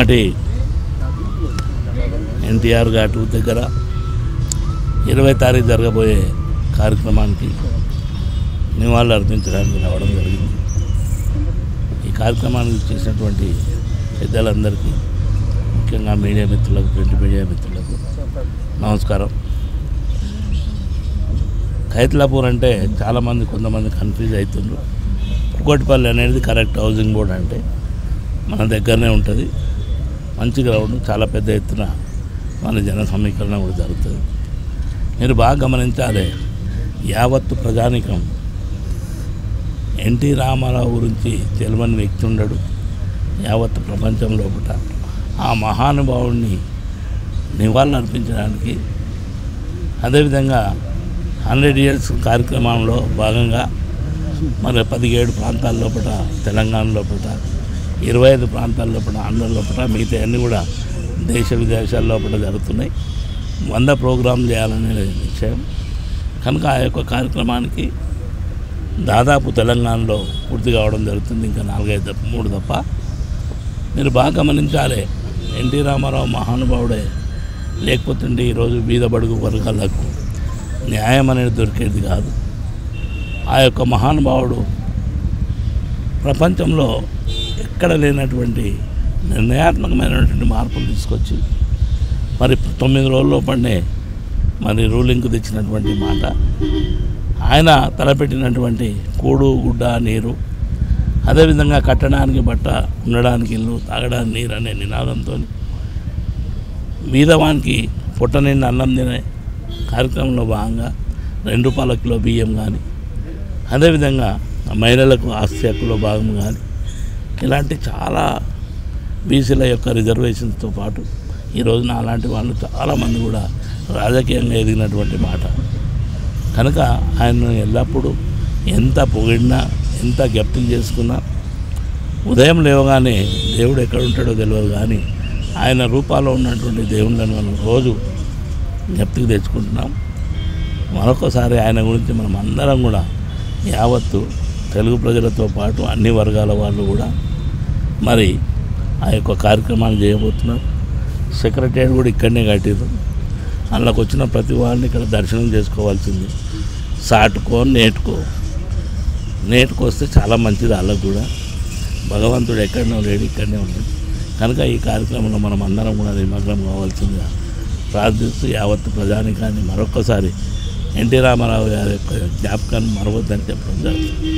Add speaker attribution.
Speaker 1: ఆనాటి ఎన్టీఆర్ ఘాటు దగ్గర ఇరవై తారీఖు జరగబోయే కార్యక్రమానికి నివాళులు అర్పించడానికి రావడం జరిగింది ఈ కార్యక్రమానికి చేసినటువంటి పెద్దలందరికీ ముఖ్యంగా మీడియా మిత్రులకు ప్రింట్ మీడియా మిత్రులకు నమస్కారం ఖైతలాపూర్ అంటే చాలామంది కొంతమంది కన్ఫ్యూజ్ అవుతుండ్రు పుకోటిపల్లి అనేది కరెక్ట్ హౌసింగ్ బోర్డ్ అంటే మన దగ్గరనే ఉంటుంది మంచి గ్రౌండ్ చాలా పెద్ద ఎత్తున మన జన సమీకరణ కూడా జరుగుతుంది మీరు బాగా గమనించాలి యావత్తు ప్రజానికం ఎన్టీ రామారావు గురించి తెలియని వ్యక్తి ఉండడు యావత్ ప్రపంచం లోపల ఆ మహానుభావుడిని నివాళులు అర్పించడానికి అదేవిధంగా హండ్రెడ్ ఇయర్స్ కార్యక్రమంలో భాగంగా మరి పదిహేడు ప్రాంతాల లోపల తెలంగాణ లోపల ఇరవై ఐదు ప్రాంతాల లోపల ఆంధ్ర లోపల మిగతా అన్నీ కూడా దేశ విదేశాల లోపల జరుగుతున్నాయి వంద ప్రోగ్రాం చేయాలనే నిశ్చయం కనుక ఆ యొక్క కార్యక్రమానికి దాదాపు తెలంగాణలో పూర్తి కావడం జరుగుతుంది ఇంకా నాలుగైదు తప్ప మూడు తప్ప మీరు బాగా గమనించాలి ఎన్టీ రామారావు మహానుభావుడే లేకపోతుంటే ఈరోజు బీద బడుగు వర్గాలకు న్యాయం అనేది దొరికేది కాదు ఆ యొక్క మహానుభావుడు ప్రపంచంలో ఎక్కడ లేనటువంటి నిర్ణయాత్మకమైనటువంటి మార్పులు తీసుకొచ్చి మరి తొమ్మిది రోజుల్లో పడినే మరి రూలింగ్కు తెచ్చినటువంటి మాట ఆయన తలపెట్టినటువంటి కూడు గుడ్డ నీరు అదేవిధంగా కట్టడానికి బట్ట ఉండడానికి ఇల్లు తాగడానికి నీరు అనే నినాదంతో బీదవానికి పుట్ట నిండా అన్నం తినే కార్యక్రమంలో భాగంగా రెండు రూపాయల కిలో బియ్యం కానీ అదేవిధంగా మహిళలకు ఆస్తి హక్కులో భాగం కానీ ఇలాంటి చాలా బీసీల యొక్క రిజర్వేషన్స్తో పాటు ఈ రోజున అలాంటి వాళ్ళు చాలామంది కూడా రాజకీయంగా ఎదిగినటువంటి మాట కనుక ఆయన ఎల్లప్పుడూ ఎంత పొగిడినా ఎంత జ్ఞప్తికి చేసుకున్నా ఉదయం లేవగానే దేవుడు ఎక్కడ ఉంటాడో తెలియదు కానీ ఆయన రూపాల్లో ఉన్నటువంటి దేవుళ్ళని మనం రోజు జ్ఞప్తికి తెచ్చుకుంటున్నాం మరొకసారి ఆయన గురించి మనం అందరం కూడా యావత్తు తెలుగు ప్రజలతో పాటు అన్ని వర్గాల వాళ్ళు కూడా మరి ఆ యొక్క కార్యక్రమాలు చేయబోతున్నారు సెక్రటరీ కూడా ఇక్కడనే కట్టారు అందులోకి వచ్చిన ప్రతి వాళ్ళని ఇక్కడ దర్శనం చేసుకోవాల్సింది సాటుకో నేటుకో నేటుకు వస్తే చాలా మంచిది వాళ్ళకు కూడా భగవంతుడు ఎక్కడనో లేడు ఇక్కడనే ఉన్నాడు కనుక ఈ కార్యక్రమంలో మనం అందరం కూడా నిమగ్నం కావాల్సిందిగా ప్రార్థిస్తూ యావత్తు ప్రజానికాన్ని మరొక్కసారి ఎన్టీ రామారావు గారి యొక్క జ్ఞాపకాన్ని మరవద్దని చెప్పడం జరుగుతుంది